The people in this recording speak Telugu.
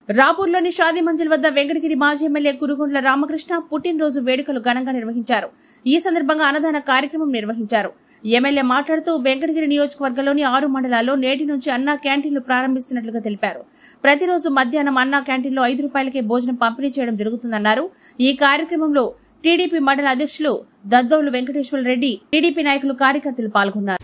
రాపూర్లోని షాదీ మంజిల్ వద్ద వెంకటగిరి మాజీ ఎమ్మెల్యే కురుగొండ్ల రామకృష్ణ పుట్టినరోజు వేడుకలు ఘనంగా నిర్వహించారు ఈ సందర్భంగా అన్నదాన కార్యక్రమం నిర్వహించారు ఎమ్మెల్యే మాట్లాడుతూ వెంకటగిరి నియోజకవర్గంలోని ఆరు మండలాల్లో నేటి నుంచి అన్నా క్యాంటీన్లు ప్రారంభిస్తున్నట్లుగా తెలిపారు ప్రతిరోజు మధ్యాహ్నం అన్నా క్యాంటీన్లో ఐదు రూపాయలకే భోజనం పంపిణీ చేయడం జరుగుతుందన్నారు ఈ కార్యక్రమంలో టీడీపీ మండల అధ్యక్షులు దద్దోలు వెంకటేశ్వర రెడ్డి టీడీపీ నాయకులు కార్యకర్తలు పాల్గొన్నారు